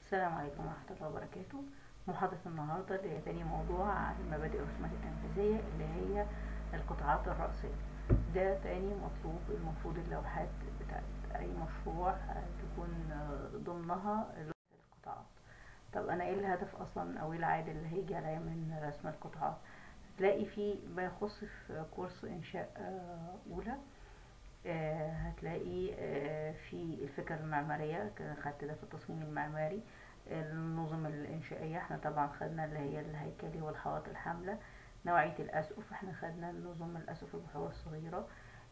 السلام عليكم ورحمة الله وبركاته محاضرة النهاردة اللي هي تاني موضوع عن مبادئ الرسومات التنفيذية اللي هي القطاعات الرئيسية ده تاني مطلوب المفروض اللوحات بتاعت أي مشروع تكون ضمنها القطاعات طب أنا ايه الهدف أصلا أو ايه العائد اللي هيجي عليا من رسم القطاعات تلاقي في ما يخص في كورس إنشاء أولى آه هتلاقي آه في الفكرة المعمارية خدت ده في التصميم المعماري النظم الإنشائية احنا طبعا خدنا اللي هي الهيكلي والحوائط الحاملة نوعية الأسقف احنا خدنا نظم الأسقف البحور الصغيرة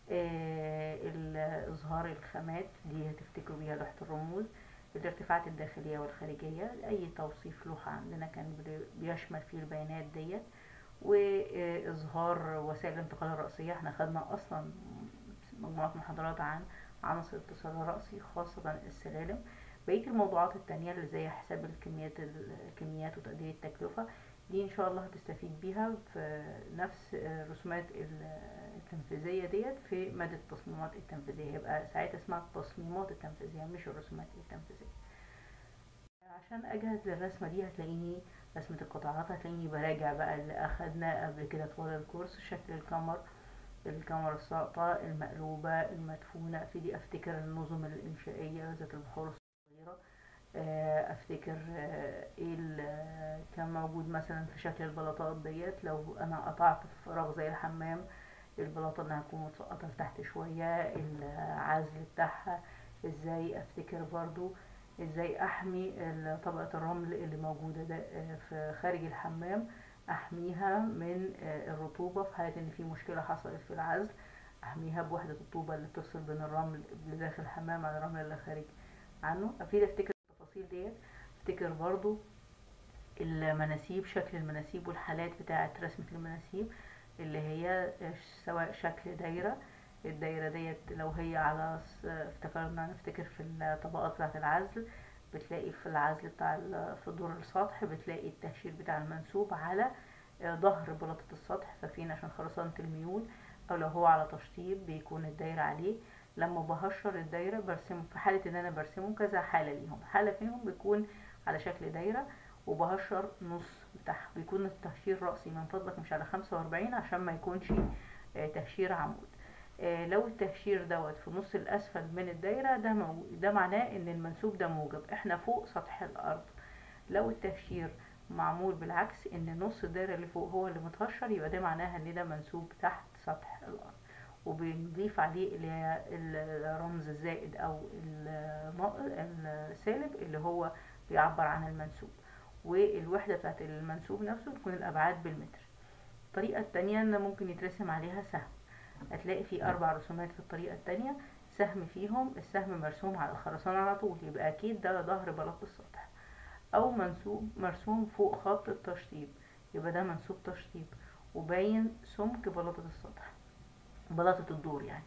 آه إظهار الخامات دي هتفتكروا بيها لوحة الرموز الارتفاعات الداخلية والخارجية أي توصيف لوحة عندنا كان بيشمل فيه البيانات ديت وإظهار وسائل الانتقال الرئيسية احنا خدنا أصلا مجموعة محاضرات عن عناصر الاتصال الرأسي خاصة السلالم بقية الموضوعات التانية اللي زي حساب الكميات الكميات وتقدير التكلفة دي ان شاء الله هتستفيد بيها في نفس الرسومات التنفيذية ديت في مادة التصميمات التنفيذية يبقى ساعتها اسمها التصميمات التنفيذية مش الرسومات التنفيذية عشان اجهز للرسمة دي هتلاقيني رسمة القطاعات هتلاقيني براجع بقى اللي اخدناه قبل كده طوال الكورس شكل الكمر الكاميرا الساقطة المقلوبة المدفونة في دي افتكر النظم الانشائية ذات البحور الصغيرة افتكر ايه اللي كان موجود مثلا في شكل البلاطات ديت لو انا قطعت فراغ زي الحمام البلاطة انها تكون متسقطة لتحت شوية العزل بتاعها ازاي افتكر برضو ازاي احمي طبقة الرمل اللي موجودة ده في خارج الحمام احميها من الرطوبة في حالة ان في مشكلة حصلت في العزل احميها بوحدة الطوبة اللي بتفصل بين الرمل اللي داخل الحمام عن الرمل اللي خارج عنه ابتدي افتكر التفاصيل ديت افتكر برضو المناسيب شكل المناسيب والحالات بتاعة رسمة المناسيب اللي هي سواء شكل دايرة الدايرة ديت لو هي على افتكرنا نفتكر في الطبقات بتاعة العزل بتلاقي في العزل بتاع في دور السطح بتلاقي التهشير بتاع المنسوب على ظهر بلاطة السطح ففين عشان خرسانة الميول او لو هو على تشطيب بيكون الدايرة عليه لما بهشر الدايرة برسمه في حالة ان انا برسمه كذا حالة ليهم حالة فيهم بيكون على شكل دايرة وبهشر نص بتاعها بيكون التهشير رأسي من فضلك مش على خمسة واربعين عشان ما يكونش تهشير عمود لو التهشير دوت في النص الاسفل من الدايره ده موجود ده معناه ان المنسوب ده موجب احنا فوق سطح الارض لو التهشير معمول بالعكس ان نص الدايره اللي فوق هو اللي متهشر يبقى ده معناها ان ده منسوب تحت سطح الارض وبنضيف عليه اللي هي الرمز الزائد او السالب اللي هو بيعبر عن المنسوب والوحده بتاعت المنسوب نفسه تكون الابعاد بالمتر الطريقه التانية ان ممكن يترسم عليها سهم هتلاقي في اربع رسومات في الطريقه التانية سهم فيهم السهم مرسوم على الخرسانة على طول يبقى اكيد ده ظهر بلاط السطح او منسوب مرسوم فوق خط التشطيب يبقى ده منسوب تشطيب وباين سمك بلاطة السطح بلاطة الدور يعني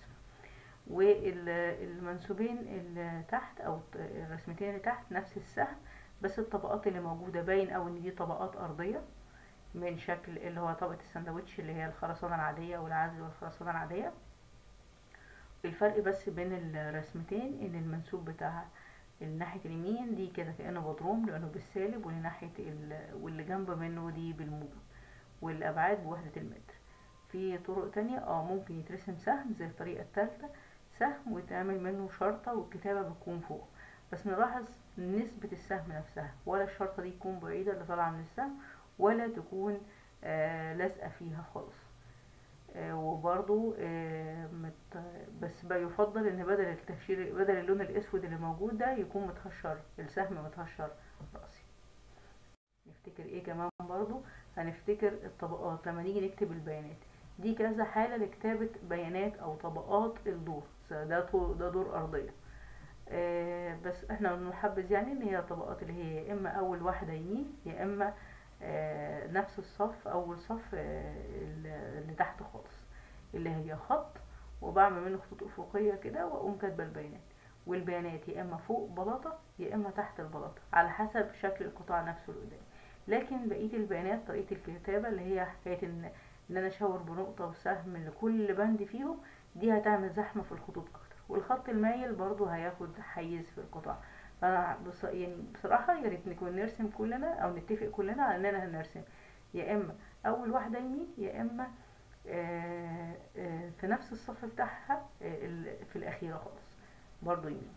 والمنسوبين اللي تحت او الرسمتين اللي تحت نفس السهم بس الطبقات اللي موجودة باين او ان دي طبقات ارضية من شكل اللي هو طبقة السندوتش اللي هي الخرسانة العادية والعزل والخرسانة العادية الفرق بس بين الرسمتين ان المنسوب بتاع الناحية اليمين دي كده كأنه بدروم لأنه بالسالب واللي ناحية واللي جنب منه دي بالموجب والأبعاد بوحدة المتر في طرق تانية اه ممكن يترسم سهم زي الطريقة التالتة سهم ويتعمل منه شرطة والكتابة بتكون فوق بس نلاحظ نسبة السهم نفسها ولا الشرطة دي تكون بعيدة اللي طالعة من السهم ولا تكون آه لازقة فيها خالص آه وبرضو آه مت بس بيفضل ان بدل التهشير بدل اللون الاسود اللي موجود ده يكون متهشر السهم متهشر رأسي نفتكر ايه كمان برضو هنفتكر الطبقات لما نيجي نكتب البيانات دي كذا حالة لكتابة بيانات او طبقات الدور ده ده دور ارضية آه بس احنا بنحبذ يعني ان هي طبقات اللي هي يا اما اول واحدة يمين يا اما آه نفس الصف اول صف آه اللي تحت خالص اللي هي خط وبعمل منه خطوط افقيه كده واقوم كاتبه البيانات والبيانات يا اما فوق بلاطه يا اما تحت البلاطه على حسب شكل القطاع نفسه اللي قدامي لكن بقيه البيانات طريقه الكتابه اللي هي حكايه ان ان انا اشاور بنقطه وسهم لكل بند فيهم دي هتعمل زحمه في الخطوط اكتر والخط المايل برضو هياخد حيز في القطاع فانا بص يعني بصراحه يا ريت نكون نرسم كلنا او نتفق كلنا على اننا هنرسم يا اما اول واحده يمين يا اما آه، آه، في نفس الصف بتاعها آه، ال- في الاخيره خالص برضو يمين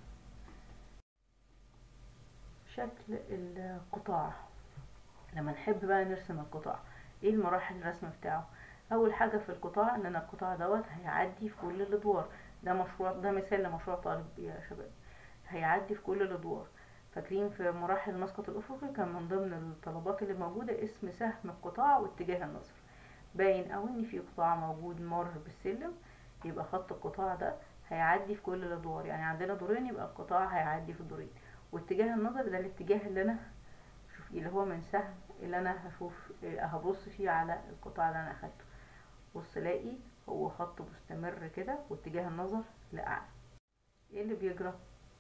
شكل القطاع لما نحب بقى نرسم القطاع ايه المراحل الرسم بتاعه اول حاجه في القطاع ان انا القطاع دوت هيعدي في كل الادوار ده مشروع ده مثال لمشروع طالب يا شباب هيعدي في كل الادوار فاكرين في مراحل المسقط الافقي كان من ضمن الطلبات اللي موجوده اسم سهم القطاع واتجاه النظر باين او ان في قطاع موجود مر بالسلم يبقى خط القطاع ده هيعدي في كل الادوار يعني عندنا دورين يبقى القطاع هيعدي في الدورين واتجاه النظر ده الاتجاه اللي انا شوف اللي هو من سهم اللي انا هشوف هبص فيه على القطاع اللي انا اخدته بص الاقي هو خط مستمر كده واتجاه النظر لاعلى ايه اللي بيجرى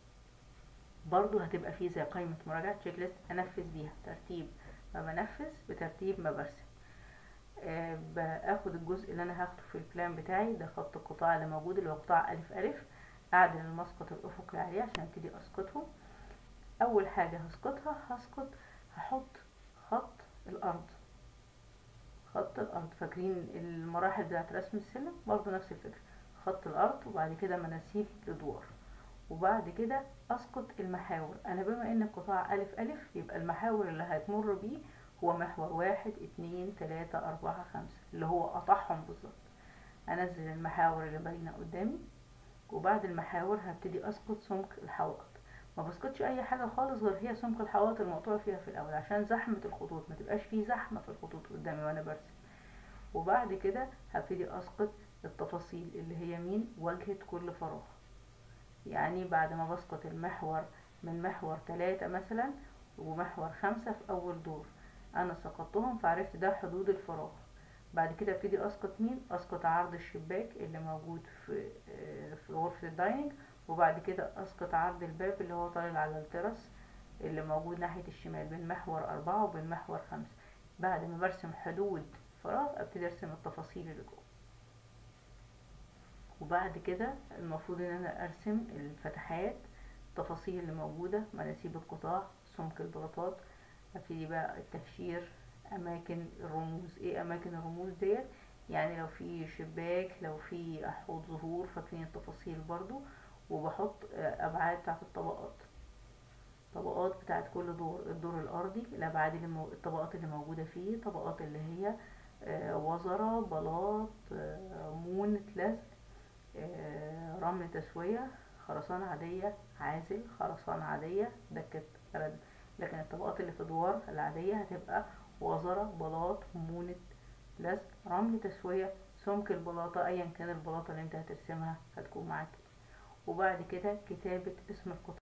برضو هتبقى فيه زي قائمة مراجعة تشيك ليست انفذ بيها ترتيب ما بنفذ بترتيب ما برسم آه باخد الجزء اللي انا هاخده في البلان بتاعي ده خط القطاع اللي موجود اللي هو قطاع الف الف اعدل المسقط الافقي عليه عشان ابتدي اسقطه اول حاجة هسقطها هسقط هحط خط الارض خط الارض فاكرين المراحل بتاعت رسم السلم برضو نفس الفكرة خط الارض وبعد كده مناسيب الادوار وبعد كده اسقط المحاور انا بما ان القطاع الف الف يبقى المحاور اللي هتمر بيه هو محور واحد اتنين تلاتة اربعة خمسة اللي هو قطعهم بالظبط انزل المحاور اللي باينة قدامي وبعد المحاور هبتدي اسقط سمك الحوائط ما بسقطش اي حاجة خالص غير هي سمك الحوائط المقطوع فيها في الاول عشان زحمة الخطوط ما تبقاش فيه زحمة في الخطوط قدامي وانا برسم وبعد كده هبتدي اسقط التفاصيل اللي هي مين واجهة كل فراغ يعني بعد ما بسقط المحور من محور تلاتة مثلا ومحور خمسة في أول دور أنا سقطتهم فعرفت ده حدود الفراغ بعد كده ابتدي أسقط مين أسقط عرض الشباك اللي موجود في في غرفة الدايننج وبعد كده أسقط عرض الباب اللي هو طالع على الترس اللي موجود ناحية الشمال بين محور أربعة وبين محور خمسة بعد ما برسم حدود فراغ ابتدي أرسم التفاصيل اللي جوه وبعد كده المفروض ان انا ارسم الفتحات التفاصيل اللي موجودة مناسيب القطاع سمك البلاطات ابتدي بقى التهشير اماكن الرموز ايه اماكن الرموز ديت يعني لو في شباك لو في حوض ظهور فاكرين التفاصيل برضو وبحط ابعاد بتاعت الطبقات طبقات بتاعت كل دور الدور الارضي الابعاد اللي مو... الطبقات اللي موجودة فيه طبقات اللي هي وزرة بلاط مون لزق رمل تسوية خرسانة عادية عازل خرسانة عادية دكة رد لكن الطبقات اللي في الدوار العادية هتبقى وزرة بلاط مونة لزق رمل تسوية سمك البلاطة ايا كان البلاطة اللي انت هترسمها هتكون معاك وبعد كده كتابة اسم القطاع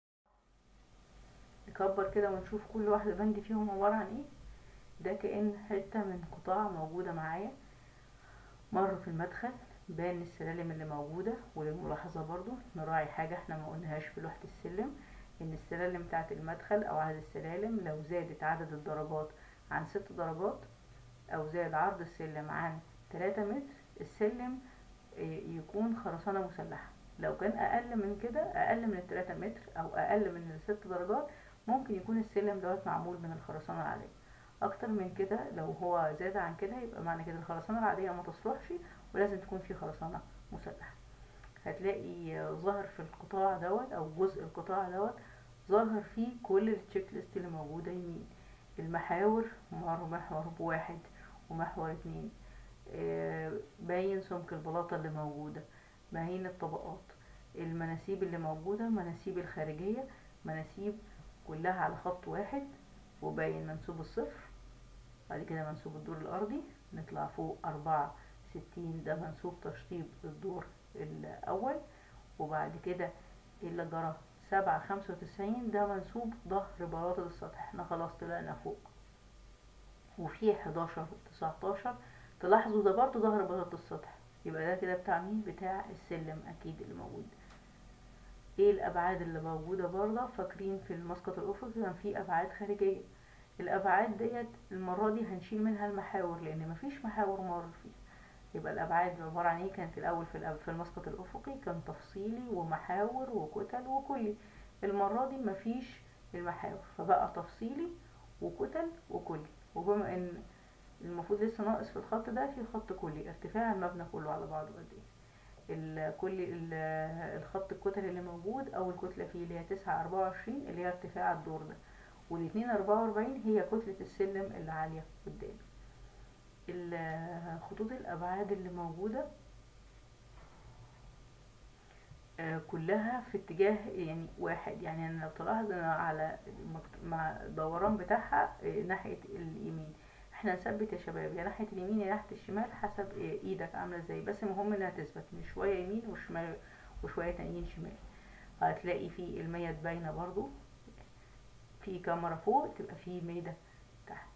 نكبر كده ونشوف كل واحدة بند فيهم عبارة عن ايه ده كأن حتة من قطاع موجودة معايا مر في المدخل بان السلالم اللي موجودة وللملاحظة برضو نراعي حاجة احنا ما قلناهاش في لوحة السلم ان السلالم بتاعت المدخل او عدد السلالم لو زادت عدد الدرجات عن ست درجات او زاد عرض السلم عن تلاتة متر السلم يكون خرسانة مسلحة لو كان اقل من كده اقل من التلاتة متر او اقل من الست درجات ممكن يكون السلم دوت معمول من الخرسانة العادية اكتر من كده لو هو زاد عن كده يبقى معنى كده الخرسانة العادية ما تصلحش ولازم تكون في خرسانة مسلحة هتلاقي ظهر في القطاع دوت او جزء القطاع دوت ظهر فيه كل التشيك ليست اللي موجودة يمين المحاور محور بواحد ومحور اتنين باين سمك البلاطة اللي موجودة باين الطبقات المناسيب اللي موجودة مناسيب الخارجية مناسيب كلها على خط واحد وباين منسوب الصفر بعد كده منسوب الدور الأرضي نطلع فوق أربعة ستين ده منسوب تشطيب الدور الأول وبعد كده اللي جرى سبعة خمسة وتسعين ده منسوب ظهر بلاطة السطح احنا خلاص طلعنا فوق وفي حداشر تسعتاشر تلاحظوا ده برضه ظهر بلاطة السطح يبقى ده كده بتاع مين بتاع السلم أكيد اللي موجود ايه الأبعاد اللي موجودة برضه فاكرين في المسقط الأفقي كان في أبعاد خارجية الأبعاد ديت المرة دي هنشيل منها المحاور لأن مفيش محاور مر فيها يبقى الابعاد عباره عن ايه كانت الاول في في المسقط الافقي كان تفصيلي ومحاور وكتل وكلي المرة دي مفيش المحاور فبقى تفصيلي وكتل وكلي وبما ان المفروض لسه ناقص في الخط ده في خط كلي ارتفاع المبنى كله على بعضه قد ايه الكل الخط الكتل اللي موجود اول كتله فيه اللي هي تسعة اربعة وعشرين اللي هي ارتفاع الدور ده والاتنين اربعة واربعين هي كتلة السلم اللي عالية قدام خطوط الابعاد اللي موجودة كلها في اتجاه يعني واحد يعني انا لو تلاحظ انا على مع الدوران بتاعها ناحية اليمين احنا نثبت يا شباب يا ناحية اليمين يا ناحية الشمال حسب ايدك عاملة ازاي بس المهم انها تثبت مش شوية يمين وشمال وشوية تانيين شمال هتلاقي في المية باينة برضو في كاميرا فوق تبقى في ميدة تحت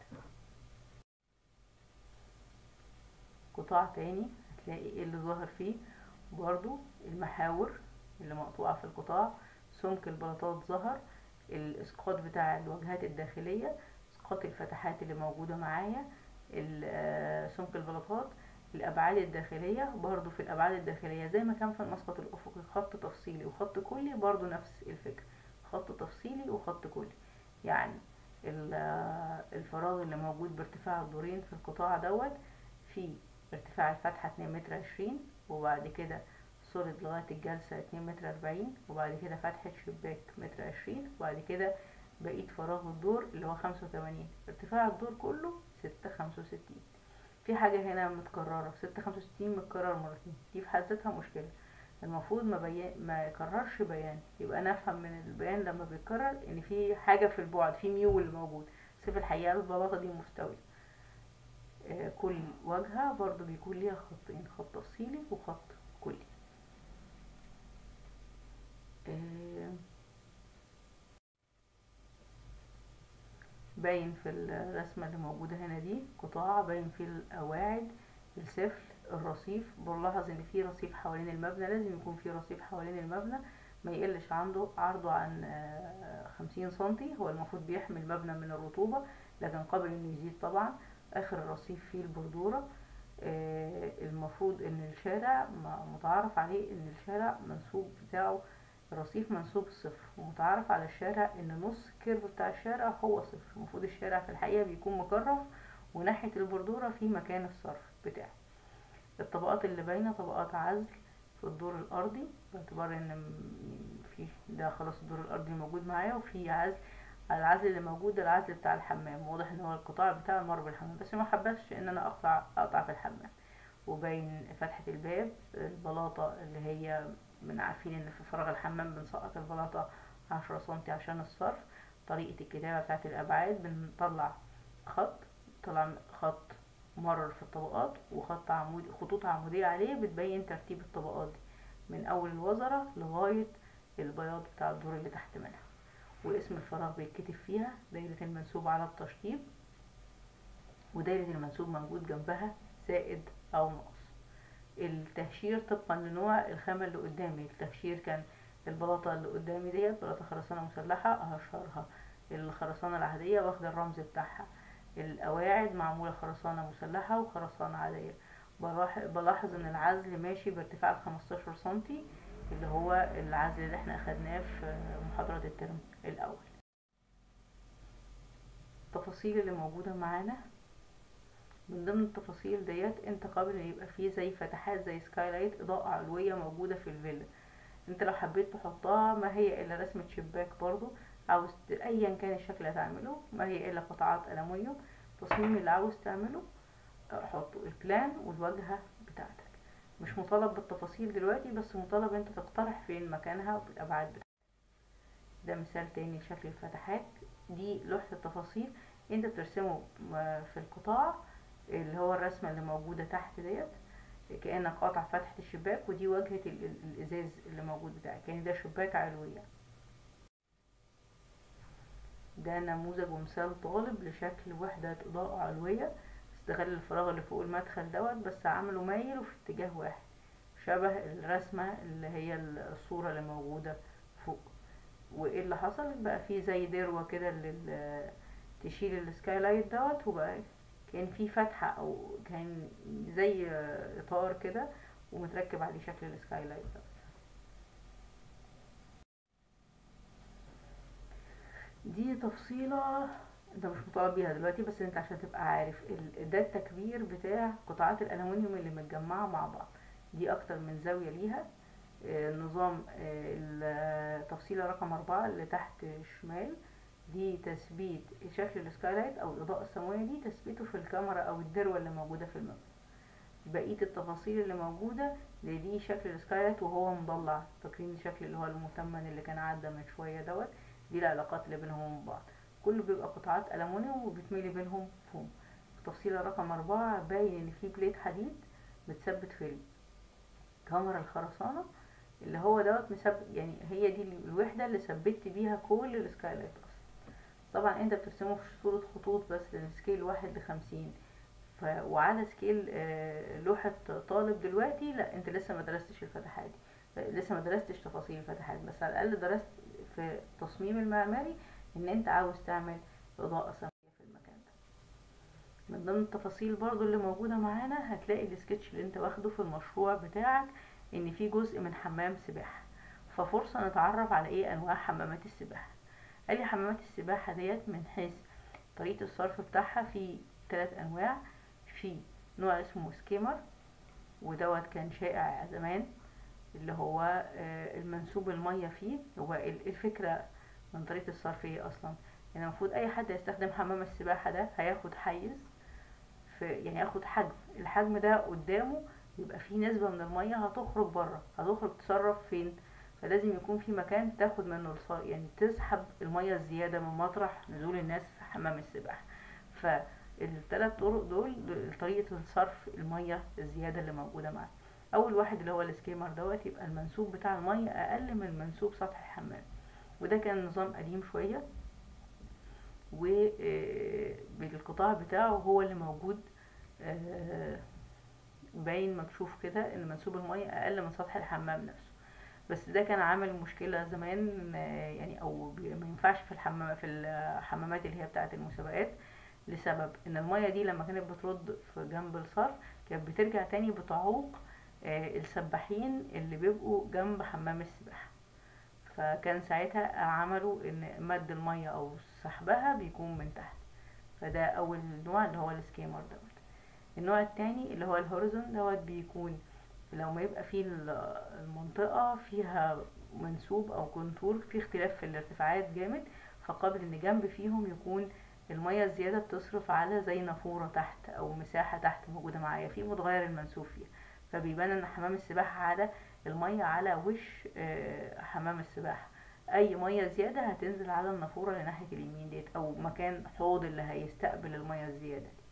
قطاع تاني هتلاقي ايه اللي ظاهر فيه برضو المحاور اللي مقطوعة في القطاع سمك البلاطات ظهر الاسقاط بتاع الواجهات الداخلية اسقاط الفتحات اللي موجودة معايا سمك البلاطات الابعاد الداخلية برضو في الابعاد الداخلية زي ما كان في المسقط الافقي خط تفصيلي وخط كلي برضو نفس الفكرة خط تفصيلي وخط كلي يعني الفراغ اللي موجود بارتفاع الدورين في القطاع دوت في ارتفاع الفتحة اتنين متر عشرين وبعد كده سوليد لغاية الجلسة اتنين متر أربعين وبعد كده فتحة شباك متر عشرين وبعد كده بقية فراغ الدور اللي هو خمسة وتمانين ارتفاع الدور كله ستة خمسة وستين في حاجة هنا متكررة ستة خمسة وستين متكرر مرتين دي في حد ذاتها مشكلة المفروض ما, بيان ما يكررش بيان يبقى نفهم من البيان لما بيتكرر ان في حاجة في البعد في ميول موجود بس في الحقيقة البلاطة دي مستوية كل واجهة برضو بيكون ليها خطين خط تفصيلي وخط كلي باين في الرسمة اللي موجودة هنا دي قطاع باين فيه القواعد السفل الرصيف بنلاحظ ان في رصيف حوالين المبنى لازم يكون في رصيف حوالين المبنى ما يقلش عنده عرضه عن خمسين سنتي هو المفروض بيحمي المبنى من الرطوبة لكن قبل انه يزيد طبعا اخر الرصيف فيه البردورة المفروض ان الشارع متعارف عليه ان الشارع منسوب بتاعه الرصيف منسوب صفر ومتعارف على الشارع ان نص الكيرف بتاع الشارع هو صفر المفروض الشارع في الحقيقة بيكون مكرف وناحية البردورة في مكان الصرف بتاعه الطبقات اللي باينة طبقات عزل في الدور الارضي باعتبار ان في ده خلاص الدور الارضي موجود معايا وفي عزل العزل اللي موجود ده العزل بتاع الحمام واضح ان هو القطاع بتاع المر بالحمام بس ما حبتش ان انا اقطع اقطع في الحمام وباين فتحة الباب البلاطة اللي هي من عارفين ان في فراغ الحمام بنسقط البلاطة عشرة سنتي عشان الصرف طريقة الكتابة بتاعت الابعاد بنطلع خط طلع خط مرر في الطبقات وخط عمود خطوط عمودية عليه بتبين ترتيب الطبقات دي من اول الوزرة لغاية البياض بتاع الدور اللي تحت منها واسم الفراغ بيتكتب فيها دايرة المنسوب على التشطيب ودايرة المنسوب موجود جنبها زائد أو ناقص التهشير طبقا لنوع الخامة اللي قدامي التهشير كان البلاطة اللي قدامي ديت بلاطة خرسانة مسلحة أهشرها الخرسانة العادية واخدة الرمز بتاعها القواعد معمولة خرسانة مسلحة وخرسانة عادية بلاحظ ان العزل ماشي بارتفاع خمستاشر سنتي اللي هو العزل اللي احنا اخدناه في محاضرة الترم الاول التفاصيل اللي موجودة معانا من ضمن التفاصيل ديت انت قابل ان يبقى فيه زي فتحات زي سكايلايت اضاءة علوية موجودة في الفيلا انت لو حبيت تحطها ما هي الا رسمة شباك برضو عاوز ايا كان الشكل اللي هتعمله ما هي الا قطعات الومنيوم التصميم اللي عاوز تعمله حطه البلان والواجهة بتاعتك مش مطالب بالتفاصيل دلوقتي بس مطالب انت تقترح فين مكانها وبالابعاد بتاعتها ده مثال تاني لشكل الفتحات دي لوحة التفاصيل انت بترسمه في القطاع اللي هو الرسمة اللي موجودة تحت ديت كأنك قاطع فتحة الشباك ودي واجهة الازاز اللي موجود بتاعك يعني ده شباك علوية ده نموذج ومثال طالب لشكل وحدة إضاءة علوية استغل الفراغ اللي فوق المدخل دوت بس عمله مايل وفي اتجاه واحد شبه الرسمة اللي هي الصورة اللي موجودة فوق وايه اللي حصل بقى فيه زي دروة كده لل تشيل السكايلايت دوت وبقى كان في فتحة او كان زي اطار كده ومتركب عليه شكل السكايلايت دوت دي تفصيلة انت مش مطالب بيها دلوقتي بس انت عشان تبقى عارف ال- ده التكبير بتاع قطعات الالومنيوم اللي متجمعة مع بعض دي اكتر من زاوية ليها آه، نظام آه، التفصيلة رقم أربعة اللي تحت شمال دي تثبيت شكل السكايلايت أو الإضاءة السماوية دي تثبيته في الكاميرا أو الدروة اللي موجودة في المبنى بقية التفاصيل اللي موجودة دي, دي شكل السكايلايت وهو مضلع فاكرين الشكل اللي هو المتمن اللي كان عدى من شوية دوت دي العلاقات اللي بينهم وبين بعض كله بيبقى قطعات ألمونيوم وبتميلي بينهم فوم التفصيلة رقم أربعة باين إن في بليت حديد متثبت في الكاميرا الخرسانة اللي هو دوت مثبت يعني هي دي الوحدة اللي ثبت بيها كل السكايلايت أصلا طبعا انت بترسمه في صورة خطوط بس للسكيل واحد لخمسين ف... وعلى سكيل آه، لوحة طالب دلوقتي لا انت لسه ما درستش الفتحات دي لسه ما درستش تفاصيل الفتحات بس على الأقل درست في التصميم المعماري ان انت عاوز تعمل إضاءة سماوية في المكان ده من ضمن التفاصيل برضو اللي موجودة معانا هتلاقي السكتش اللي انت واخده في المشروع بتاعك ان في جزء من حمام سباحة ففرصة نتعرف على ايه انواع حمامات السباحة قال لي حمامات السباحة ديت من حيث طريقة الصرف بتاعها في ثلاث انواع في نوع اسمه سكيمر ودوت كان شائع زمان اللي هو آه، المنسوب المية فيه هو ال- الفكرة من طريقة الصرف ايه اصلا يعني المفروض اي حد يستخدم حمام السباحة ده هياخد حيز في يعني ياخد حجم الحجم ده قدامه يبقى فيه نسبة من المية هتخرج بره هتخرج تصرف فين فلازم يكون في مكان تاخد منه الص- يعني تسحب المية الزيادة من مطرح نزول الناس في حمام السباحة فالثلاث طرق دول دول طريقة الصرف المية الزيادة اللي موجودة معاه أول واحد اللي هو السكيمر دوت يبقى المنسوب بتاع المية أقل من منسوب سطح الحمام وده كان نظام قديم شوية وبالقطاع بتاعه هو اللي موجود آه، باين مكشوف كده ان منسوب المية اقل من سطح الحمام نفسه بس ده كان عامل مشكلة زمان آه، يعني او بي- ما ينفعش في الحمام في الحمامات اللي هي بتاعة المسابقات لسبب ان المية دي لما كانت بترد في جنب الصرف كانت بترجع تاني بتعوق آه، السباحين اللي بيبقوا جنب حمام السباحة فكان ساعتها عملوا ان مد المية او سحبها بيكون من تحت فده اول نوع اللي هو السكيمر دوت النوع التاني اللي هو الهوريزون دوت بيكون لو ما يبقى فيه ال- المنطقة فيها منسوب أو كونتور في اختلاف في الارتفاعات جامد فقابل إن جنب فيهم يكون المية الزيادة بتصرف على زي نافورة تحت أو مساحة تحت موجودة معايا في متغير المنسوب فيها فبيبان إن حمام السباحة على المية على وش آه، حمام السباحة أي مية زيادة هتنزل على النافورة اللي ناحية اليمين ديت أو مكان حوض اللي هيستقبل المية الزيادة دي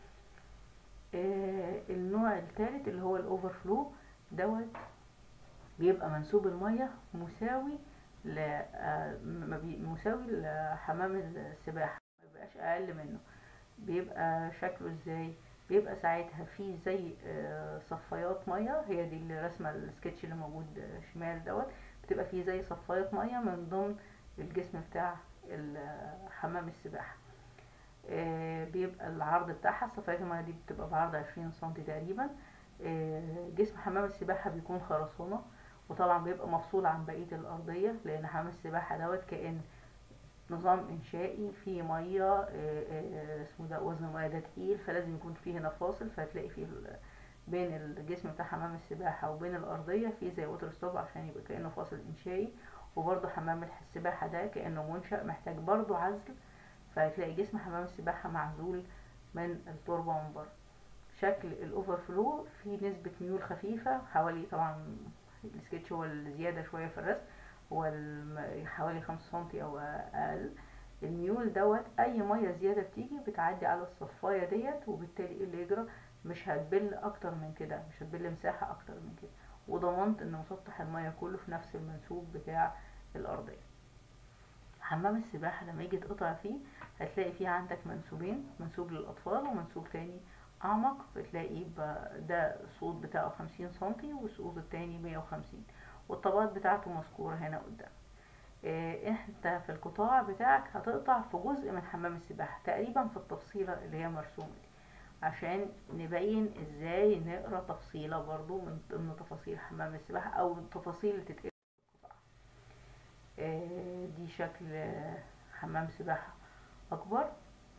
آه، النوع الثالث اللي هو الاوفر فلو دوت بيبقى منسوب المية مساوي ل آه، ما بي- مساوي لحمام السباحة ما بيبقاش اقل منه بيبقى شكله ازاي بيبقى ساعتها في زي آه، صفايات مية هي دي اللي رسمة السكتش اللي موجود آه، شمال دوت بتبقى فيه زي صفايات مية من ضمن الجسم بتاع ال- حمام السباحة آه، بيبقى العرض بتاعها صفايات المية دي بتبقى بعرض عشرين سنتي تقريبا آه، جسم حمام السباحة بيكون خرسانة وطبعا بيبقى مفصول عن بقية الأرضية لأن حمام السباحة دوت كأن نظام إنشائي فيه مية آه، آه، اسمه ده وزن المية ده تقيل فلازم يكون فيه هنا فاصل فهتلاقي فيه ال- بين الجسم بتاع حمام السباحة وبين الأرضية فيه زي ووتر ستوب عشان يبقى كأنه فاصل إنشائي وبرضه حمام السباحة ده كأنه منشأ محتاج برضه عزل فهتلاقي جسم حمام السباحة معزول من التربة من بره شكل الأوفر فلو فيه نسبة ميول خفيفة حوالي طبعا السكتش هو الزيادة شوية في الرسم هو الم- حوالي خمسة سنتي أو أقل الميول دوت أي مية زيادة بتيجي بتعدي على الصفاية ديت وبالتالي ايه اللي يجرى مش هتبل أكتر من كده مش هتبل مساحة أكتر من كده وضمنت إن مسطح المية كله في نفس المنسوب بتاع الأرضية حمام السباحة لما يجي تقطع فيه هتلاقي فيه عندك منسوبين منسوب للأطفال ومنسوب تاني أعمق بتلاقي ب- ده الصوت بتاعه خمسين سنتي والصوت التاني مية وخمسين والطبقات بتاعته مذكورة هنا قدام إيه، انت في القطاع بتاعك هتقطع في جزء من حمام السباحة تقريبا في التفصيلة اللي هي مرسومة دي عشان نبين ازاي نقرا تفصيلة برضو من ضمن تفاصيل حمام السباحة او التفاصيل اللي تتقرا في القطاع إيه، دي شكل حمام سباحة اكبر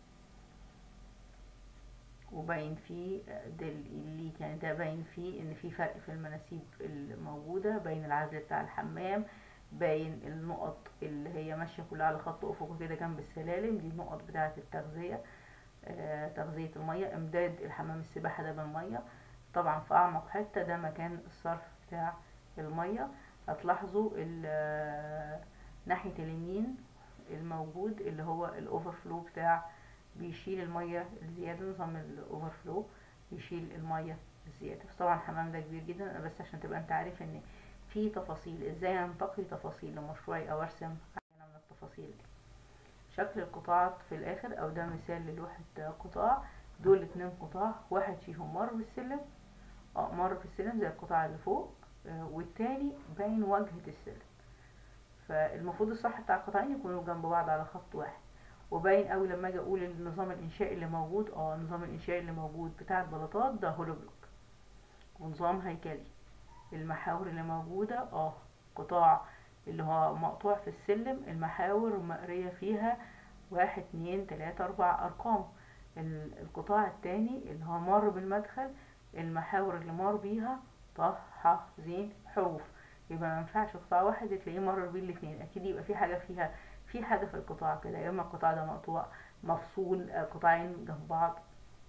وباين فيه ده الليك يعني ده باين فيه ان في فرق في المناسيب الموجودة باين العزل بتاع الحمام باين النقط اللي هي ماشية كلها على خط افقي كده جنب السلالم دي النقط بتاعة التغذية آه تغذية المية امداد الحمام السباحة ده بالمية طبعا في اعمق حتة ده مكان الصرف بتاع المية هتلاحظوا ناحية اليمين الموجود اللي هو الاوفر فلو بتاع بيشيل المية الزيادة نظام الاوفر فلو بيشيل المية الزيادة بس طبعا الحمام ده كبير جدا انا بس عشان تبقى انت عارف ان في تفاصيل ازاي انتقي تفاصيل لمشروعي او ارسم عينة من التفاصيل دي شكل القطاعات في الاخر او ده مثال للوحة قطاع دول اتنين قطاع واحد فيهم مر بالسلم اه مر في السلم زي القطاع اللي فوق آه والتاني باين واجهة السلم فالمفروض الصح بتاع القطعين يكونوا جنب بعض على خط واحد وباين قوي لما اجي اقول النظام الانشائي اللي موجود اه النظام الانشائي اللي موجود بتاع البلاطات ده هولو بلوك ونظام هيكلي المحاور اللي موجودة اه قطاع اللي هو مقطوع في السلم المحاور مقرية فيها واحد اتنين تلاتة اربع ارقام القطاع التاني اللي هو مر بالمدخل المحاور اللي مر بيها ط ح ز حروف يبقى ما ينفعش قطاع واحد تلاقيه مرر بيه الاتنين اكيد يبقى في حاجة فيها في حاجة في القطاع كده يا اما القطاع ده مقطوع مفصول قطاعين جنب بعض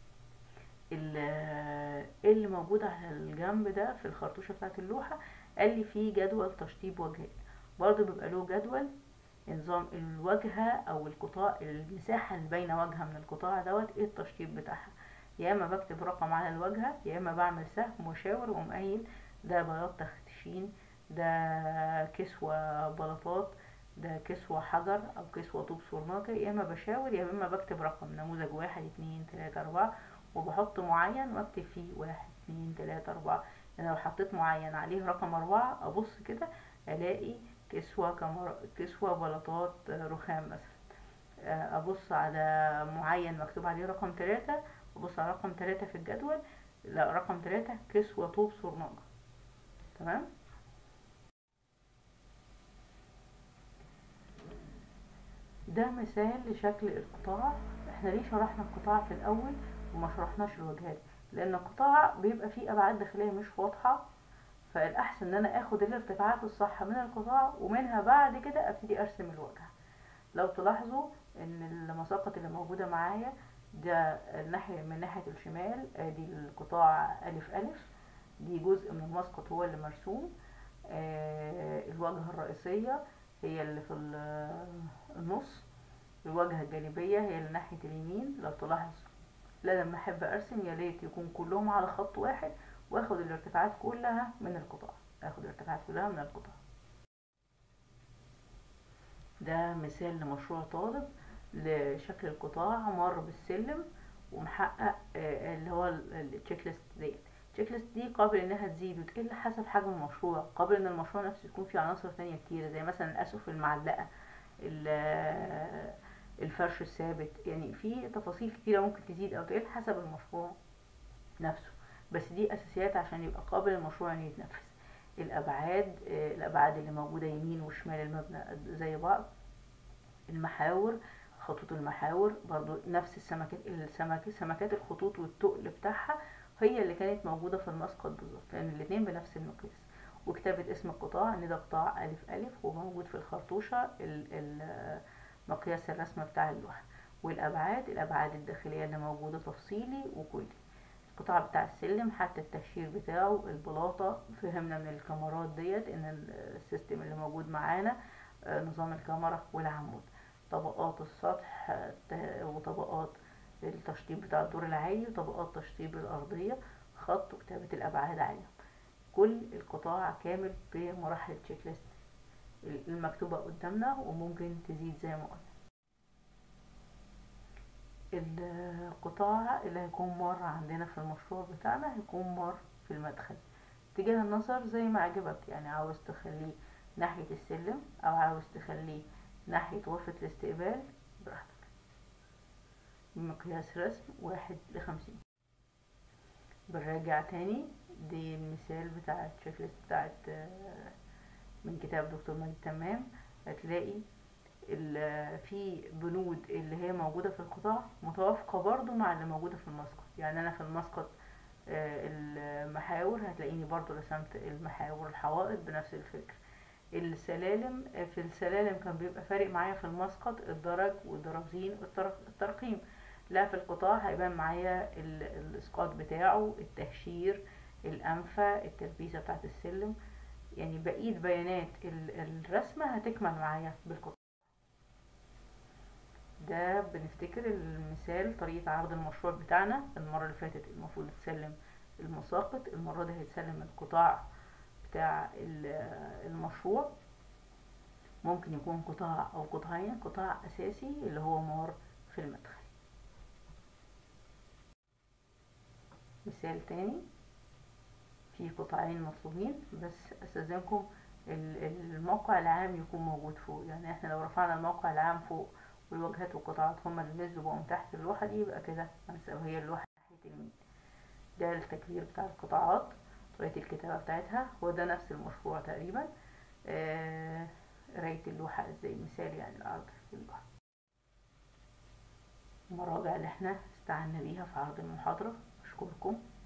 اللي موجود على الجنب ده في الخرطوشة بتاعت اللوحة قال لي في جدول تشطيب وجهين برضه بيبقى له جدول نظام الواجهة او القطاع المساحة اللي باينة واجهة من القطاع دوت ايه التشطيب بتاعها يا اما بكتب رقم على الواجهة يا اما بعمل سهم وشاور وأقوم قايل ده بياض تختشين ده كسوة بلاطات ده كسوة حجر او كسوة طوب سرناجة يا اما بشاور يا اما بكتب رقم نموذج واحد اتنين تلاتة اربعة وبحط معين واكتب فيه واحد اتنين تلاتة اربعة يعني لو حطيت معين عليه رقم اربعة ابص كده الاقي كسوة كمر... كسوة بلاطات رخام مثلا ابص على معين مكتوب عليه رقم تلاتة ابص على رقم تلاتة في الجدول لا رقم تلاتة كسوة طوب سرناجة تمام ده مثال لشكل القطاع احنا ليه شرحنا القطاع في الاول وما شرحناش الواجهات لان القطاع بيبقى فيه ابعاد داخليه مش واضحه فالاحسن ان انا اخد الارتفاعات الصح من القطاع ومنها بعد كده ابتدي ارسم الواجهه لو تلاحظوا ان المساقط اللي موجوده معايا ده الناحيه من ناحيه الشمال ادي القطاع الف الف دي جزء من المسقط هو اللي مرسوم آه الواجهه الرئيسيه هي اللي في النص الواجهه الجانبيه هي اللي ناحيه اليمين لو تلاحظ لا لما احب ارسم يا ريت يكون كلهم على خط واحد واخد الارتفاعات كلها من القطاع اخد الارتفاعات كلها من القطاع ده مثال لمشروع طالب لشكل القطاع مر بالسلم ومحقق اللي هو التشيك ليست ديت التشيك ليست دي قابل انها تزيد وتقل حسب حجم المشروع قابل ان المشروع نفسه يكون فيه عناصر تانية كتيرة زي مثلا الاسقف المعلقة الفرش الثابت يعني في تفاصيل كتيرة ممكن تزيد او تقل حسب المشروع نفسه بس دي اساسيات عشان يبقى قابل المشروع ان يتنفذ الابعاد الابعاد اللي موجودة يمين وشمال المبنى زي بعض المحاور خطوط المحاور برضو نفس السمكات السمك سمكات الخطوط والتقل بتاعها هي اللي كانت موجودة في المسقط بالظبط لان الاتنين بنفس المقياس وكتابة اسم القطاع ان ده قطاع الف الف وموجود في الخرطوشة مقياس الرسمة بتاع اللوحة والابعاد الابعاد الداخلية اللي موجودة تفصيلي وكلي القطاع بتاع السلم حتى التهشير بتاعه البلاطة فهمنا من الكاميرات ديت ان السيستم اللي موجود معانا نظام الكاميرا والعمود طبقات السطح وطبقات التشطيب بتاع الدور العالي وطبقات تشطيب الأرضية خط وكتابة الأبعاد عليهم كل القطاع كامل بمراحل التشيك ليست المكتوبة قدامنا وممكن تزيد زي ما قلنا القطاع اللي هيكون مر عندنا في المشروع بتاعنا هيكون مر في المدخل اتجاه النظر زي ما عجبك يعني عاوز تخليه ناحية السلم أو عاوز تخليه ناحية غرفة الاستقبال براحتك بمقياس رسم واحد لخمسين بنراجع تاني دي المثال بتاع التشيك ليست بتاعت من كتاب دكتور مجد تمام هتلاقي ال- في بنود اللي هي موجودة في القطاع متوافقة برضو مع اللي موجودة في المسقط يعني أنا في المسقط آه، المحاور هتلاقيني برضو رسمت المحاور الحوائط بنفس الفكر السلالم آه، في السلالم كان بيبقى فارق معايا في المسقط الدرج والدرازين والتر- الترقيم لا في القطاع هيبان معايا ال- الاسقاط بتاعه التهشير الانفة التلبيسة بتاعت السلم يعني بقية بيانات ال- الرسمة هتكمل معايا بالقطاع ده بنفتكر المثال طريقة عرض المشروع بتاعنا المرة اللي فاتت المفروض تسلم المساقط المرة دي هيتسلم القطاع بتاع ال- المشروع ممكن يكون قطاع أو قطاعين قطاع أساسي اللي هو مار في المدخل مثال تاني في قطاعين مطلوبين بس استاذنكم ال- الموقع العام يكون موجود فوق يعني احنا لو رفعنا الموقع العام فوق والواجهات والقطاعات هما اللي نزلوا بقوا من تحت اللوحة دي يبقى كده هنساوي هي اللوحة ناحية اليمين ده التكبير بتاع القطاعات طريقة الكتابة بتاعتها هو ده نفس المشروع تقريبا آه، قراية اللوحة ازاي مثال يعني العرض في اللوحة المراجع اللي احنا استعنا بيها في عرض المحاضرة أشكركم